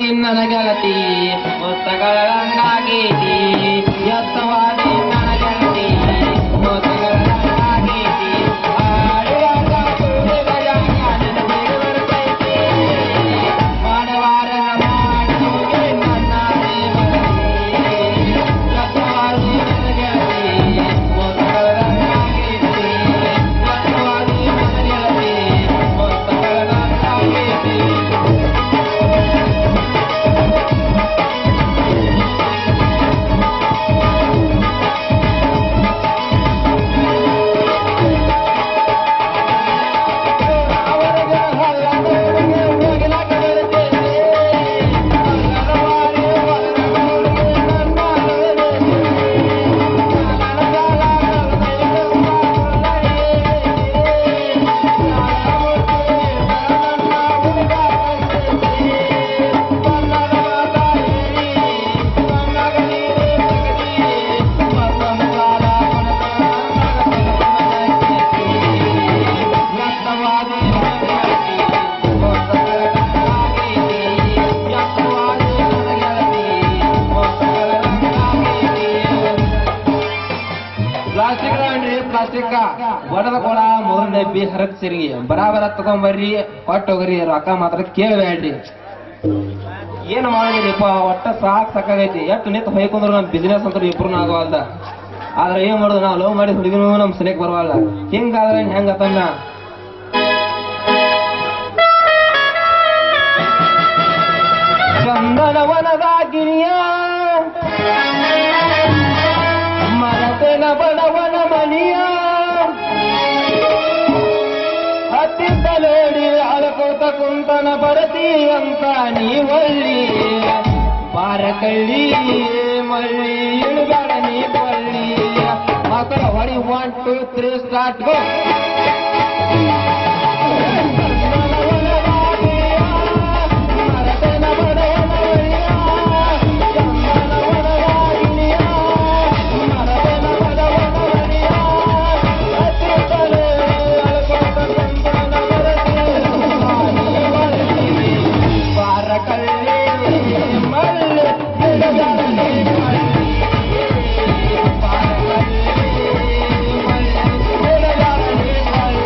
ನನ್ನ ಗೆಳತಿ ಮುತ್ತಗಳಂಗಾಗೈತಿ ಎತ್ತವಾದಿ ನನ್ನ ಗೆಳತಿ ಮುತ್ತಗಳಂಗಾಗೈತಿ ಆಡುವಾಗ ಕೂಡುವಾಗ ನೆನಪಿಗೆ ಬರ್ತೈತಿ ಮಾಡವಾರ ಮಾಡುವುದೇ ನನ್ನ ದೇವರಲ್ಲಿ ಎತ್ತವಾದಿ ನನ್ನ ಗೆಳತಿ ಮುತ್ತಗಳಂಗಾಗೈತಿ ಎತ್ತವಾದಿ ನನ್ನ ಗೆಳತಿ ಮುತ್ತಗಳಂಗಾಗೈತಿ ಪ್ಲಾಸ್ಟಿಕ್ ಅನ್ರಿ ಪ್ಲಾಸ್ಟಿಕ್ ಬಡದ ಕೊಡ ಮೂರ್ ಡಬ್ಬಿ ಹರಕ್ ಸಿರಿಂಗಿ ಬರಾಬರ ತಗೊಂಬರ್ರಿ ಕೊಟ್ಟು ಹೋಗ್ರಿ ರೊಕ್ಕ ಮಾತ್ರ ಕೇಳಬೇಡ್ರಿ ಏನ್ ಮಾಡಿದ್ರಿಪ್ಪ ಒಟ್ಟ ಸಾಕ್ ಸಾಕಾಗೈತಿ ಎಷ್ಟು ನಿಂತು ಹೊಯ್ಕೊಂಡ್ರು ನಮ್ ಬಿಸಿನೆಸ್ ಅಂತ ಇಬ್ರು ಆಗವಲ್ದ ಆದ್ರೆ ಏನ್ ಮಾಡುದು ನಾವು ಲವ್ ಮಾಡಿ ಹುಡುಗಿನೂ ನಮ್ ಸನಿಕ್ ಬರವಲ್ಲ ಹಿಂಗಾದ್ರೆ ಹೆಂಗ ತನ್ನ ಚಂದನವನದ ಗಿರಿಯ ಮರತೆನ ಬಡವನ ಮನಿಯ ಹತ್ತಿ ತಲೇಡಿ ಅಳಕೋತ ಕುಂತನ ಬರತಿ ಅಂತ ನೀವಳ್ಳಿ ಬಾರ ಕಳ್ಳಿ ಮಳ್ಳಿ ಇಳುಗಾಡ ನೀ ಬಳ್ಳಿ ಮಕ್ಕಳ ಹೊಡಿ one two three start go ಮಳ್ಳಿ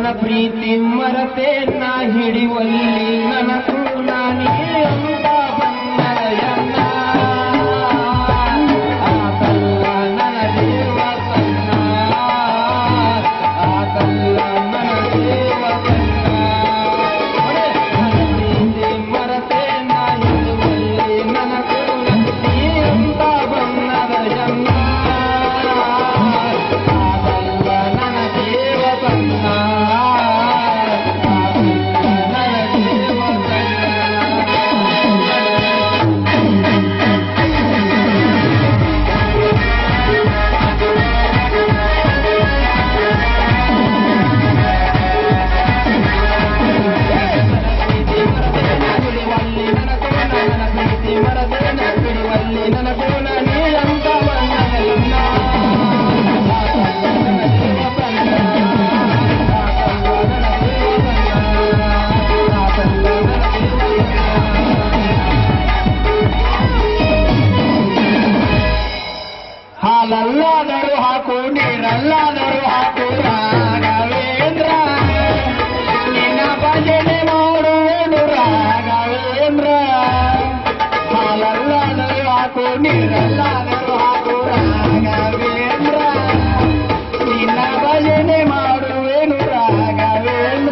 ಪ್ರೀತಿ ಮರತೆ ನಾ ಹಿಡಿವಲ್ಲಿ ನನಗೂ ನಾನೇ ಅಂತ ಬಂದಯನ್ನ ಆತಲ್ಲ ನನ್ನ ದೇವತನ್ನ ಆತಲ್ಲ ನನ್ನ ದೇವತನ್ನ ನನ್ನ ಪ್ರೀತಿ ಮರತೆ ನಾ ಹಿಡಿವಲ್ಲಿ ನನಗೂ ನೀ ಅಂತ ಬಂದಯನ್ನ ಆತಲ್ಲ ನನ್ನ ದೇವತನ್ನ ನನ್ನ ದೇವತನ್ನ ಹಾಲಲ್ಲಾದರೂ ಹಾಕು ನೀರಲ್ಲಾದರೂ ಹಾಕು ರಾಘವೇಂದ್ರ ನಿನ್ನ ಭಜನೆ ಮಾಡುವುದು ರಾಘವೇಂದ್ರ ಹಾಲಲ್ಲಾದರೂ ಹಾಕು ನೀರಲ್ಲಾದರೂ ಹಾಕು ರಾಘವೇಂದ್ರ ನಿನ್ನ ಭಜನೆ ಮಾಡುವೇನು ರಾಘವೇಂದ್ರ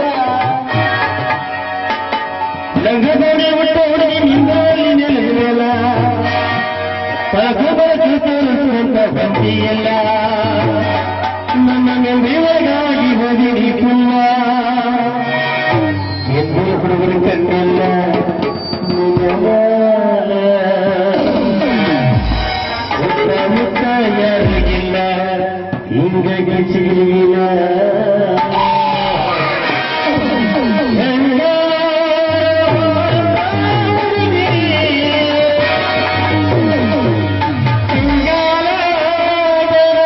ಲಂಘನೆ ಬಿಟ್ಟೋಡೆ ನಿಂದಲ್ಲಿ ನಿಲ್ಲುವೆಲ್ಲ ಪರಕುಬರಕುತ್ತ ಬಂದಿಯಲ್ಲ ನನ್ನ ನೆರವಿಗಾಗಿ ಹೋದಿರಿ ಕುಲ್ಲ ಎಂದು ಹುಡುಗರು ಕಂಡಿಲ್ಲ ಮುತ್ತ ಮುತ್ತ ಯಾರಿಗಿಲ್ಲ ಹಿಂಗಾಗಿ ಸಿಗಲಿಲ್ಲ ಸಿಂಗಾಲ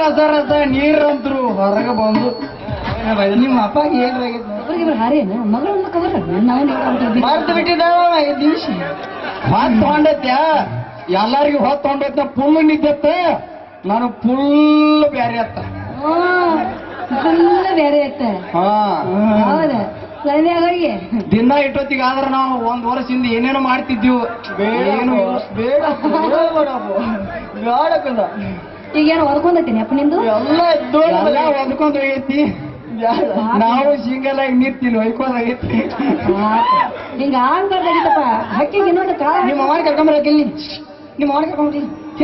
ರಸ ರಸ ನೀರಂತ್ರು ಹೊರಗೆ ಬಂದು ನಿಮ್ಮ ಅಪ್ಪಗೆ ಏನಾಗೈತೆ ಇಬ್ರಿಗಿಬ್ರು ಹಾರೇನ ಮಗಳನ್ನ ಕವರ ನಾವು ಮರ್ತು ಬಿಟ್ಟಿದ್ದಾವ ಐದು ನಿಮಿಷ ಹೊತ್ತು ಹೊಂಡೈತ್ಯ ಎಲ್ಲಾರಿಗೂ ಹೊತ್ತು ಹೊಂಡೈತ ಫುಲ್ ನಿದ್ದತ್ತ ನಾನು ಫುಲ್ ಬ್ಯಾರೆ ಅತ್ತ ಫುಲ್ ಬೇರೆ ಐತೆ ಹಾ ಹೌದ ಸರಿ ಆಗೋರಿಗೆ ದಿನ ಇಟ್ಟೊತ್ತಿಗೆ ಆದ್ರೆ ನಾವು ಒಂದ್ ವರ್ಷದಿಂದ ಏನೇನೋ ಮಾಡ್ತಿದ್ದೀವಿ ಏನು ಬೇಡ ಬೇಡ ಈಗ ಏನು ಹೊರ್ಕೊಂಡೈತೀನಿ ಅಪ್ಪ ನಿಂದು ಎಲ್ಲ ಎಲ್ಲ ಹೊಂದ್ಕೊಂಡ್ ಹೋಗೈತಿ ನಾವು ಸಿಂಗಲ್ ಆಗಿ ನಿಂತಿಲ್ಲ ಹೊಯ್ಕೊಂಡ್ ಆಗೈತಿ ಹಿಂಗ ಆಗ್ಬಾರ್ದಾಗಿತ್ತಪ್ಪ ಹಕ್ಕಿಗೆ ಇನ್ನೊಂದು ಕಾಲ ನಿಮ್ಮ ಅವನ ಕರ್ಕೊಂಬರಕ್ಕೆ ಇಲ್ಲಿ ನಿಮ್ಮ ಅವನ ಕರ್ಕೊಂಬರಿ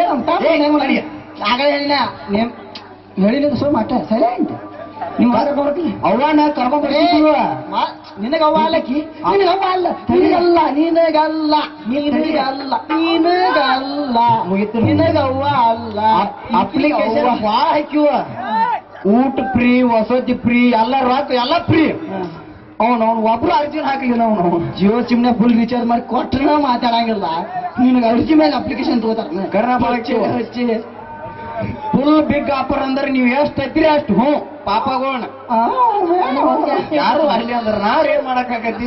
ಆಗಲೇ ಹೇಳಿನ ನಿಮ್ ಹೇಳಿದ ಸೋ ಮಾಟ ಸೈಲೆಂಟ್ ನಿಮ್ಮ ಅವನ ಕರ್ಕೊಂಬರ್ತೀನಿ ಅವನ ಕರ್ಕೊಂಬರ್ತೀವ ನಿನಗ ಅವ್ವ ಅಲ್ಲಕ್ಕಿ ನಿನಗ ಅವ್ವ ಅಲ್ಲ ನಿನಗಲ್ಲ ನಿನಗಲ್ಲ ನಿನಗಲ್ಲ ನಿನಗಲ್ಲ ಮುಗಿತು ನಿನಗ ಅವ್ವ ಅಲ್ಲ ಅಪ್ಲಿಕೇಶನ್ ಭಾಳ ಹಾಕಿವ ಊಟ ಫ್ರೀ ವಸತಿ ಫ್ರೀ ಎಲ್ಲ ರೊಕ್ಕ ಎಲ್ಲ ಫ್ರೀ ಅವನು ಅವ್ನು ಒಬ್ರು ಅರ್ಜಿನ ಹಾಕಲಿಲ್ಲ ಅವನು ಜಿಯೋ ಸಿಮ್ನ ಫುಲ್ ರೀಚಾರ್ಜ್ ಮಾಡಿ ಕೊಟ್ಟನ ಮಾತಾಡಂಗಿಲ್ಲ ನಿನಗೆ ಅರ್ಜಿ ಮೇಲೆ ಅಪ್ಲಿಕೇಶನ್ ತಗೋತಾರ ಕರ್ನಾಟಕ ಹಚ್ಚಿ ಫುಲ್ ಬಿಗ್ ಆಫರ್ ಅಂದ್ರೆ ನೀವು ಎಷ್ಟು ಐತ್ರಿ ಅಷ್ಟು ಹ್ಞೂ ಪಾಪಗೋಣ ಯಾರು ಅಲ್ಲಿ ಅಂದ್ರೆ ನಾವ್ ಏನ್ ಮಾಡಕ್ಕಾಗತ್ತಿ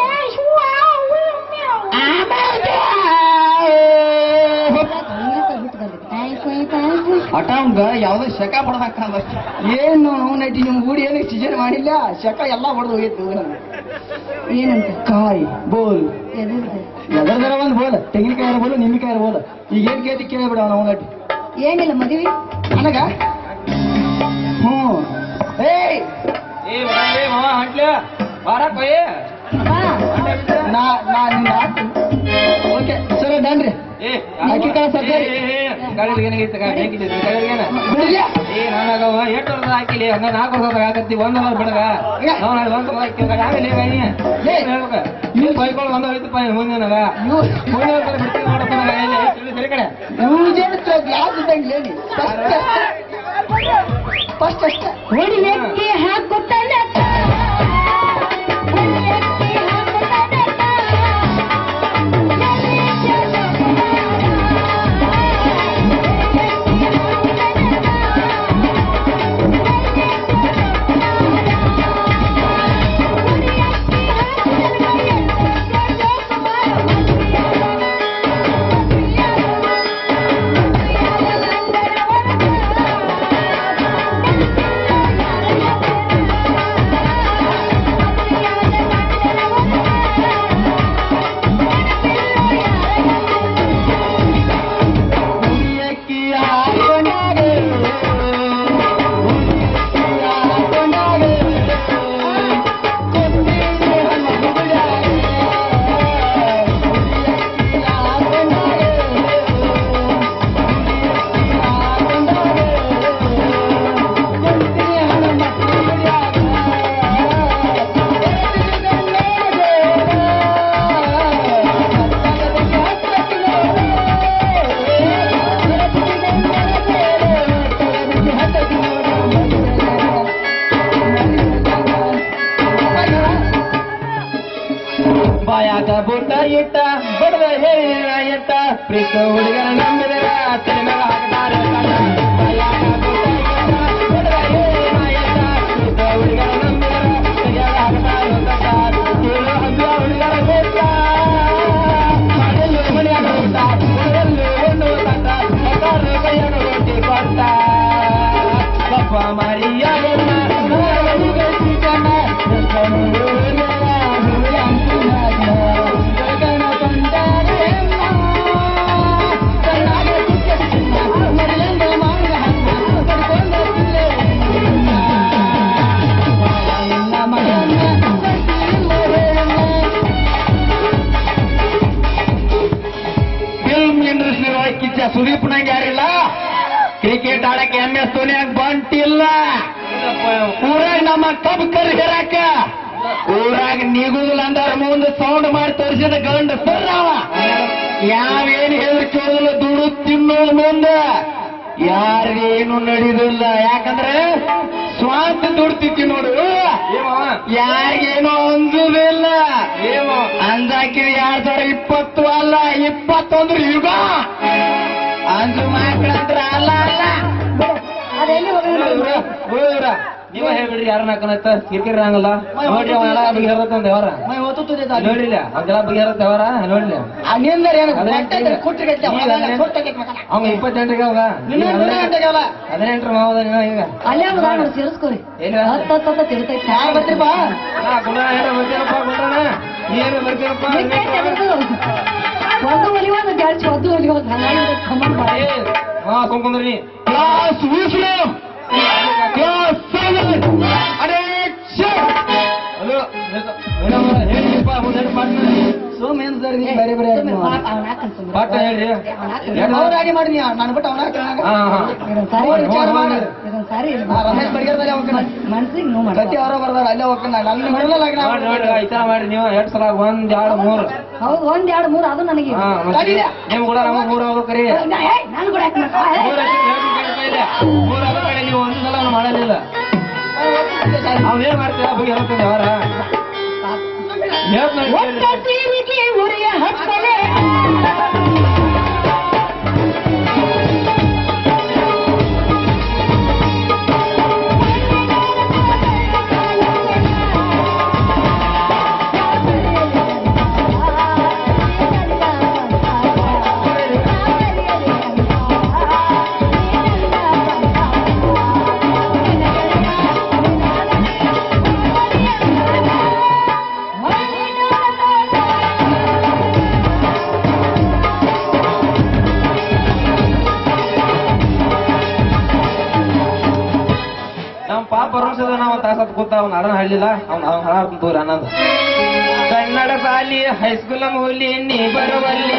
ಹಠ ಅವ್ನ್ಗ ಯಾವ್ದೋ ಶಕ ಬಡ್ದಾಕಂದ ಏನು ನೈಟಿ ನಿಮ್ ಗೂಡಿ ಏನು ಸಿಜನ್ ಮಾಡಿಲ್ಲ ಶಕ ಎಲ್ಲ ಬಡ್ದು ಹೋಗಿತ್ತು ಏನಂತ ಕಾಯ್ ಬೋಲ್ ಎದುರ್ದು. ಎದರ್ದಾರ ಒಂದ್ ಬೋಲ್ ತೆಂಗಿನಕಾಯಿ ಇರ್ಬೋದು ನಿಮ್ಮಿಕಾಯಿ ಇರ್ಬೋದು ಈಗ ಏನ್ ಕೇಳ್ತಿ ಕೇಳಿಬಿಡ ನಾವು ನಟಿ ಏನಿಲ್ಲ ಮದುವೆ ನನಗ ಹ್ಞೂ ಏಯ್ ಏ ಬಾ, ಏ ಮಾವ ಹಂಟ್ಲೆ ಬಾರಪ್ಪ ಏ ಬಾ ನಾ ನಾ ನಿನ್ನ ಓಕೆ ಸರಿ ಡನ್ರಿ ಏ ಅಕ್ಕಿ ಕಾಳು ಸಕ್ಕರೆ. ಗಾಡಿಗೆ ಏನಾಗೈತೆ ಗಾಡಿಗೆ ಗಾಡಿಗೆ ಬಿಡ್ಲಿ ಏ ನನಗ ಎಷ್ಟು ವರ್ಷ ಹಾಕಿಲಿ ಹಂಗ ನಾಲ್ಕು ವರ್ಷ ಆಗತ್ತಿ ಒಂದ್ ವರ್ಷ ಬಿಡಗ ನಾವು ಒಂದ್ ವರ್ಷ ಹಾಕಿ ಆಮೇಲೆ ಗಾಡಿ ಏನ್ ಹೇಳ್ಬೇಕ ನೀನ್ ಬೈಕೊಳ್ಳ ಒಂದ ಹೋಯ್ತಪ್ಪ ಮುಂದೆ ನನಗ ಮುಂದೆ ಹೋಗ್ತಾರೆ ಬಿಡ್ತೀನಿ ನೋಡಪ್ಪ ನನಗ ಎಲ್ಲಿ? ಇಲ್ಲಿ ಸರಿ ಕಡೆ ಯೂಜನ್ ಗ್ಲಾಸ್ ಇದ್ದಂಗೆ ಹೇಳಿ ಫಸ್ಟ್ ಅಷ್ಟೇ ಹೊಡಿಯಕ್ಕೆ ಹಾಕುತ್ತಾನೆ ಹೊಡಿಯಕ್ಕೆ ಹಾಕುತ್ತಾನೆ ಬಾಯಾಗ ಬೂಟ ಇಟ್ಟ ಬಡದ ಹೇಳಿನ ಇಟ್ಟ ಪ್ರೀತ ಹುಡುಗರ ನಂಬಿದರ ತಲೆ ಮ್ಯಾಗ ಹಾಕ್ತಾರ ಕಣ್ಣ. ಬಾಯಾಗ ಬೂಟ ಇಟ್ಟ, ಬಡದ ಹೇಳಿನ ಇಟ್ಟ, ಪ್ರೀತ ಹುಡುಗರ ನಂಬಿದರ ತಲೆಯಾಗ ಹಾಕ್ತಾರ ಕಣ್ಣ. ಕೇಳು ಹಬ್ಬ ಹುಡುಗರ ಬೇಟ. ಮಾಡಲು ಮನೆಯಾಗ ಊಟ, ಹೊರಗಲ್ಲು ಹೆಣ್ಣು ತಂದ, ಮಕ್ಕಳು ಕೈಯಾಗ ರೊಟ್ಟಿ ಕೊಟ್ಟ. ಪಪ್ಪ ಮರಿಯಾಗಣ್ಣ, ಮಗಳಿಗೆ ಸಿಕ್ಕಣ್ಣ, ಎಷ್ಟನು ಊರಿನ ಹುಡುಗಂತನಾಗ, ಗಗನ ಬಂದಾರೆಮ್ಮ. ಕಣ್ಣಾಗ ಸಿಕ್ಕಣ್ಣ, ಮರಿಲಂದ ಮಾಂಗ ಹಣ್ಣ, ಕಡ್ಕೊಂಡ ತಿನ್ಲೆ ನಿನ್ನ. ನಿನ್ನ ಮಗನ್ನ ಕಟ್ಟಿಲ್ಲ ಹೇಳಣ್ಣ. ಫಿಲ್ಮ್ ಇಂಡಸ್ಟ್ರಿ ಒಳಗೆ ಕಿಚ್ಚ ಸುದೀಪ್ ನಂಗೆ ಯಾರಿಲ್ಲ ಕ್ರಿಕೆಟ್ ಆಡಕ್ಕೆ ಎಂ ಎಸ್ ಧೋನಿಯಾಗ ಬಂಟಿಲ್ಲ ಊರಾಗ ನಮ್ಮ ಕಬ್ ಕರಿ ಹೇರಾಕ ಊರಾಗ ನಿಗುದಿಲ್ಲ ಅಂದಾರ ಮುಂದೆ ಸೌಂಡ್ ಮಾಡಿ ತೋರಿಸಿದ ಗಂಡ ಸರ್ರಾವ ಯಾವೇನು ಹೇಳಿ ಕೇಳಿಲ್ಲ ದುಡು ತಿನ್ನೋದು ಮುಂದೆ ಯಾರಿಗೇನು ನಡೆಯುದಿಲ್ಲ ಯಾಕಂದ್ರೆ ಸ್ವಾಂತ ದುಡ್ತಿತ್ತಿ ನೋಡು ಯಾರಿಗೇನು ಅಂಜುದಿಲ್ಲ ಅಂಜಾಕಿದ ಎರಡ್ ಸಾವಿರ ಇಪ್ಪತ್ತು ಅಲ್ಲ ಇಪ್ಪತ್ತೊಂದ್ರ ಯುಗ ಅಂಜು ಮಕ್ಕಳಂದ್ರ ಅಲ್ಲ ಅಲ್ಲ ಅದೆಲ್ಲಿ ನೀವ ಹೇಳ್ಬಿಡ್ರಿ ಯಾರನ್ನ ಹಾಕನತ್ತ ಕಿರಿಕಿರಿ ಹಂಗಲ್ಲ ನೋಡ್ರಿ ಅವ ಎಲ್ಲ ಬಗೆಹರತ್ತ ಒಂದ್ ಯಾವಾರ ಮೈ ಒತ್ತುತ್ತದೆ ತಾಳಿ. ನೋಡಿಲ್ಲ ಅವೆಲ್ಲ ಬಗೆಹರತ್ತ ಯಾವಾರ ನೋಡ್ಲಿ ಆ ನಿಂದರ್ ಏನು ಅದೇ ಹೊಟ್ಟೆ ಈಗ- ಕುಟ್ಟಿ ಗಟ್ಲೆ ಈಗ ಹೊಲ ಅದೇ- ಕೊಟ್ಟೆ ಮಗನ. ಅವ ಇಪ್ಪತ್ತೆಂಟಿಗೆ ಅವಾಗ ನಿನ್ನ ಮೂರೇ ಗಂಟೆಗೆ ಅವಲ್ಲ. ಹದಿನೆಂಟರ ಮಾವದ ನೀವ ಈಗ ಅಲ್ಲೇ ಒಂದು ನೋಡಿ ಸೇರಿಸ್ಕೊರಿ ಎಲ್ಲಿ? ಹತ್ತ ಹತ್ತ ಹತ್ತ ತಿರ್ತೈತಿ ಯಾರ್ ಬರ್ತೀರಿ ಬಾ ನಾ ಗುಂಡಣ್ಣ ಏನ್ರ ಬರ್ತೀನಪ್ಪ ಗುಂಡಣ್ಣ ನೀನು ಬರ್ತೀನಪ್ಪ ನಿಕ್ಕೈತೆ ಅದರ್ದು. ಒಂದು ಒಲಿ ಒಂದು ಜಾಡ್ಸಿ ಒಂದು ಒಲಿ ಒಂದು ಹಂಗಾಗಿ ಕಮಾಂಡ್ ಮಾಡಿ ಏ, ಹಾ ಕುಂಕೊಂಡ್ರಿ class Muslim class seven hello madam ಹೇಳಿಪ್ಪ ಮುಂದೆ ಪಾಟ್ನ ಸೋಮ್ ಏನ್ ಸರ್ ನೀವು ಬೇರೆ ಬೇರೆ ಸುಮ್ನೆ ಪಾಪ ಅವ್ನ ಹಾಕಂತ ಸುಮ್ನೆ. ಪಾಠ ಹೇಳ್ರಿ ಅವ್ನ ಹಾಕಂತ. ಎರಡು- ಅವ್ರಾಗೆ ಮಾಡಿ ನೀ ನಾನು ಬಿಟ್ಟು ಅವನ ಹಾ ಹಾ ಇದೊಂದ್ ಸಾರಿ ನೋಡಿ, ವಿಚಾರ ನೋಡಿ, ಮಾಡು. ನೋಡಿ. ಇದೊಂದ್ ಸಾರಿ ಇದು ನಾ ರಮೇಶ್ ಬಡಿಗೇರ್ದಲ್ಲಿ ಹೋಗ್ತೀನಿ. ಮನ್ಸಿಗೆ ನೋವು ಗಟ್ಟಿ ಮಾಡ್ತಾರೆ ಅವರ ಬರ್ದಾರ ಅಲ್ಲೇ ಹೋಗ್ತೀನಿ ನಾನು ನನ್ನ ಹೊರಲ್ಲ ನೋಡಿ ನೋಡಿ ಈ ತರ ಮಾಡಿ ನೀವು ಎರಡ್ ಸಲ ಒಂದ್ ಎರಡು ಮೂರು ಹೌದು ಒಂದ್ ಎರಡು ಮೂರು ಅದು ನನಗೆ ಹಾ ಮತ್ತೆ ನಿಮ್ ಕೂಡ ನಮ್ಮ ಮೂರು ಹೋಗ್ಬೇಕ್ರಿ ನಾ- ಏಯ್, ನಾನು ಕೂಡ ಯಾಕೆ ಮಾಡ್ಕೊ? ಏಯ್, ಮೂರು ಹಾಕಿ ಹೇಳ್ತೀನಿ ಕೇಳ್ತಾ ಇಲ್ಲ. ಮೂರು ಹಾಕೋ ಕಡೆ ನೀವು ಒಂದು ಸಲ ಮಾಡಲಿಲ್ಲ ಅವ್ನೇನ್ ಮಾಡ್ತೀರ ಬಗ್ಗೆ ಹೇಳ್ತಾನೆ ಅವರ ಒಟ್ಟ ಸೀರೆಗೆ ಉರಿಯ ಹಚ್ಚಲೆ ನಮ್ ಪಾಪ ವರ್ಷದ ನಾವು ತಾಸತ್ ಕೂತ ಅವ್ನ ಅಡನ ಹಳ್ಳಿಲ್ಲ ಅವ್ನ ಅವ್ನ ಹಣ ತೋರಿ ಅನ್ನಂದ ಕನ್ನಡ ಶಾಲಿ ಹೈಸ್ಕೂಲ್ ಮೂಲಿ ನೀ ಬರುವಲ್ಲಿ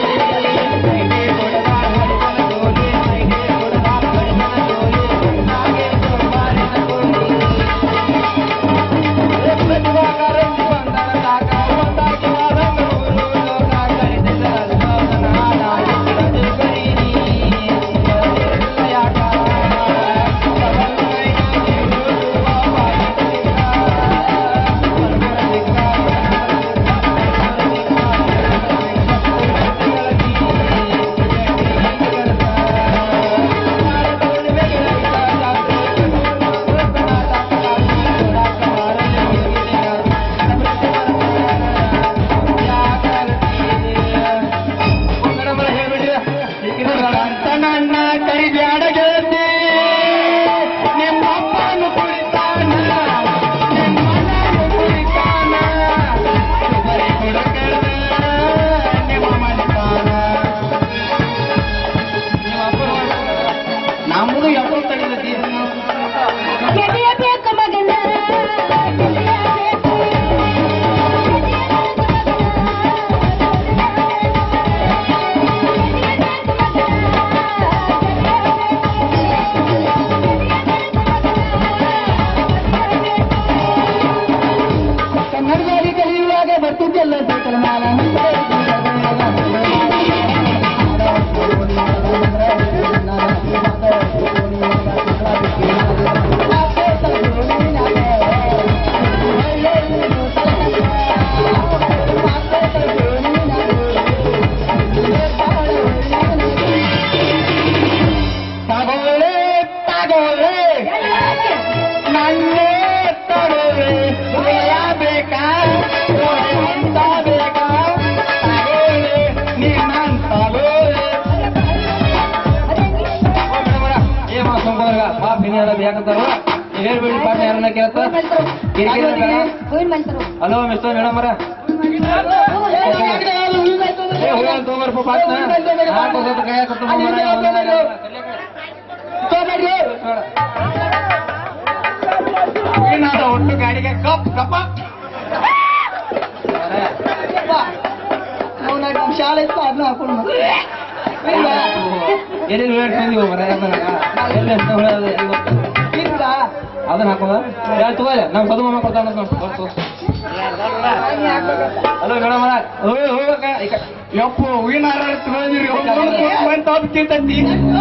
ನನ್ನ ಕೈ ಬ್ಯಾಡ ಗೆಳತಿ ನಿಮ್ಮ ಅಪ್ಪನು ಕುಳಿತಾನ ನಿಮ್ಮ ಮಗನು ಕುಳಿತಾನ ಬರೀ ಕೊಡಕಡ ನಿಮ್ಮ ಮನೆತಾನ ನಮ್ಮದು ಎಪ್ಪತ್ತು ತಡಿದತಿ ಗೆಳೆಯಬೇಕು ಮಗನ ಗೆಳೆಯಬೇಕು. ಕನ್ನಡದಲ್ಲಿ ಕಲಿಯುವಾಗ ಬರ್ತಿದ್ದೆಲ್ಲ ಸಕಲಮಾಲ ತಗೋಳೆ ತಗೋಳೆ ನನ್ನೇ ತಗೋಳೆ ಹೊಲ ಬೇಕಾ ಹೊಳೆ ಅಂತ ಬೇಕಾ ತಗೋಳೆ ನೀನಂತ ತಗೋಳೆ ಏ ಮಾ ಸೋಮವಾರ ಪಾಪ ಹಿನಿ ಹೇಳೋದು ಯಾಕಂತಾರ ಹೇಳ್ಬಿಡಿ ಪಾಠ ಯಾರನ್ನ ಕೇಳ್ತ ಕಿರಿಕಿರಿ ಬೇಡ ಹೂವಿನ ಮನ್ಸರು ಹಲೋ ಮಿಸ್ಟರ್ ಮೇಡಮ್ ಅವರ ಏ ಹೋಗಿ ತಗೊಂಬರ್ಪ ಪಾಟ್ನ ನಾಲ್ಕು ಹೊತ್ತು ಕೈ ಹಾಕತ್ತು ಏನಾದ ಒಟ್ಟು ಗಾಡಿಗೆ ಕಪ್ ಕಪ್ಪ ನಾವು ಶಾಲೆ ಇತ್ತು ಅದನ್ನ ಹಾಕೊಂಡು ಏನೇನು ಹೇಳ್ತಿದೀವಿ ಮರ ಎಲ್ಲ ಎಂತ ಹೇಳೋದು ಇವತ್ತು ಇಲ್ಲ ಅದನ್ನ ಹಾಕೋದ ಯಾರು ತಗೋಲ್ಲ ನಮ್ಮ ಸದು ಮಾಮ ಕೊಡ್ತಾನ ಹಲೋ ಮೇಡಮ್ ಅವರ ಹೋಗಿ ಹೋಗಕ್ಕ ಈ ಕ- ಯಪ್ಪ ಹೂವಿನ ಹಾರ ತಗೊಂಡಿರಿ ಅಂತ ತಿಂತಂತಿ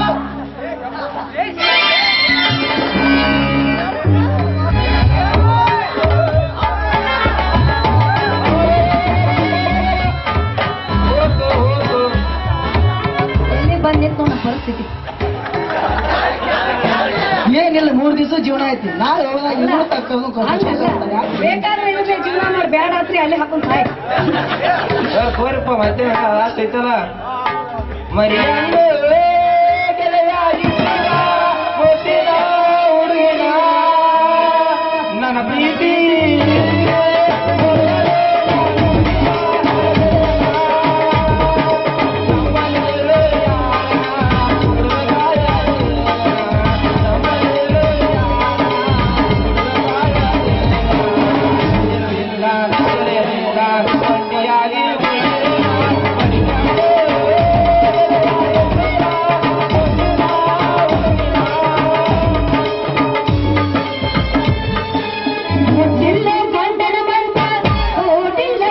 ಹೋಗು, ಹೋಗು. ಎಲ್ಲಿ ಬಂದಿತ್ತು ನಮ್ಮ ಪರಿಸ್ಥಿತಿ ಏನ್ ಏನಿಲ್ಲ ಮೂರ್ ದಿವಸ ಜೀವನ ಐತಿ ನಾಳೆ ಹೋದಾಗ ಇನ್ನೂ ತಕ್ಕಂದು ಬೇಕಾದ್ರೆ ಇರುತ್ತೆ ಜೀವನ ಮಾಡಿ ಬೇಡ ಆತ್ರಿ ಅಲ್ಲಿ ಹಾಕೊಂಡ್ ಸಾಯ್ ಕೋರಿಪ್ಪ ಮತ್ತೆ ಲಾಸ್ಟ್ ಐತಲ್ಲ ಮರಿ ನನ್ನ ಪ್ರೀತಿ ಮುಟ್ಟಿಲ್ಲ ಗಂಡನ ಬಂದ ಓಟಿಲ್ಲ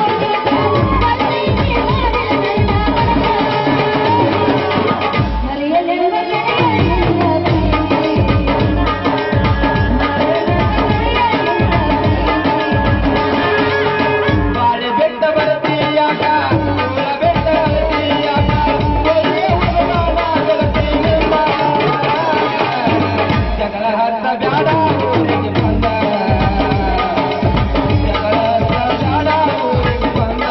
ಬಾಳೆ ಬೆಟ್ಟ ಬರತೀಯಾಕ ಕುಲ ಬೆಟ್ಟ ಬರತೀಯಾಕ ಕೊನೆ ಉಪಮಾನ ಗೆಳತಿಯಮ್ಮ. ಜಗಳ ಹತ್ತ ಬ್ಯಾಡ ಊರಿಗೆ ಬಂದ ಜಗಳ ಹತ್ತ ಬ್ಯಾಡ ಊರಿಗೆ ಬಂದ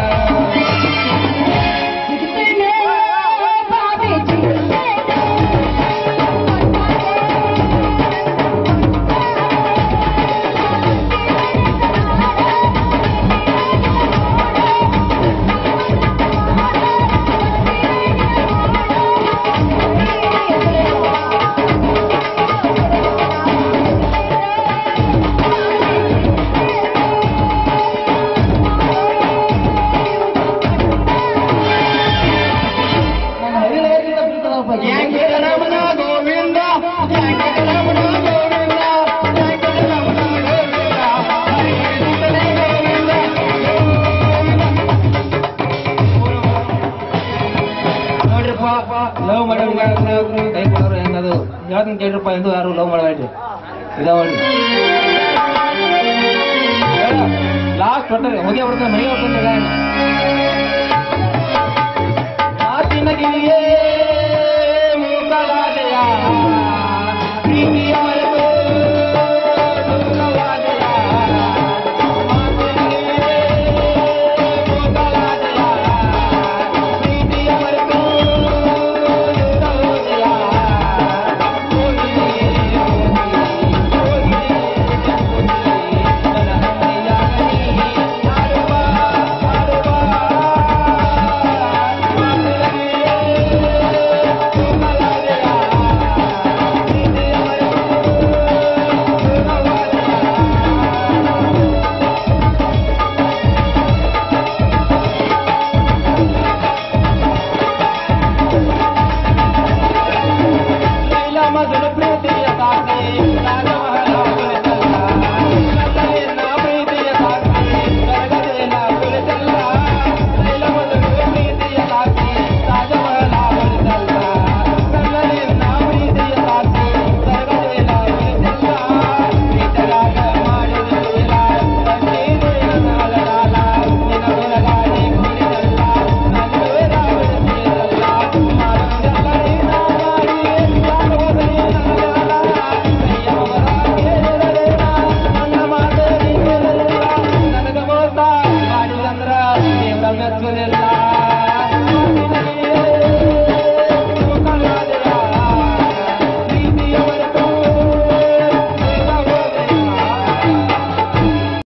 ಯಾಕೆ ರಮಣ ಗೋವಿಂದ ಯಾಕೆ ರಮಣ ಗೋವಿಂದ ಯಾಕೆ ರಮಣ ಗೋವಿಂದ ಹರಿಹರಿಸುತ್ತಲೇ ಗೋವಿಂದ ನೋಡ್ರಿಪ್ಪ ಲವ್ ಮಾಡೋರು ಕೈ ಕೊಡೋರು ಹೆಂಗದು ಹೇಳ್ತೀನಿ ಕೇಳ್ರಿಪ್ಪ ಎಂದು ಯಾರು ಲವ್ ಮಾಡಬೇಡ್ರಿ ಇದ ನೋಡಿ ಲಾಸ್ಟ್ ಹೊಟ್ಟರೆ ಹೋಗಿ ಬರ್ತಾನೆ ಮನೆಗೆ ಬರ್ತಾನೆ ಮಾತಿನ ಗಿರಿಯೇ